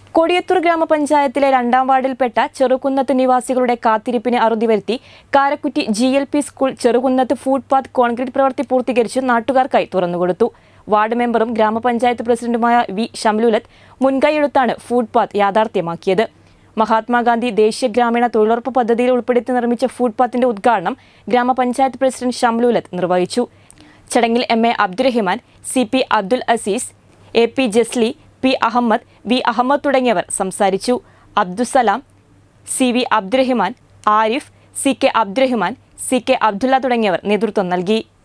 കൊടിയത്തൂർ ഗ്രാമപഞ്ചായത്തിലെ രണ്ടാം വാർഡിൽപ്പെട്ട ചെറുകുന്നത്ത് നിവാസികളുടെ കാത്തിരിപ്പിന് അറുതി വരുത്തി Karakkutty G L P school ചെറുകുന്നത്ത് ഫുട്പാത്ത് കോൺക്രീറ്റ് പ്രവൃത്തി പൂർത്തീകരിച്ച് നാട്ടുകാർക്കായി തുറന്നുകൊടുത്തു വാർഡ് മെമ്പറും ഗ്രാമപഞ്ചായത്ത് പ്രസിഡന്റുമായ വി ഷംലുലത്ത് മുൻകൈയെടുത്താണ് ഫുട്പാത്ത് യാഥാർത്ഥ്യമാക്കിയത് മഹാത്മാഗാന്ധി ദേശീയ ഗ്രാമീണ തൊഴിലുറപ്പ് പദ്ധതിയിൽ ഉൾപ്പെടുത്തി നിർമ്മിച്ച ഫുട്പാത്തിന്റെ ഉദ്ഘാടനം ഗ്രാമപഞ്ചായത്ത് പ്രസിഡന്റ് ഷംലുലത്ത് നിർവഹിച്ചു ചടങ്ങിൽ M A Abdurahiman C P Abdul Azeez A P Jasli P Ahammed V Ahammed തുടങ്ങിയവർ സംസാരിച്ചു Abdusalam C V Abdurahiman Arif C K Abdurahiman C K Abdulla തുടങ്ങിയവർ നേതൃത്വം നൽകി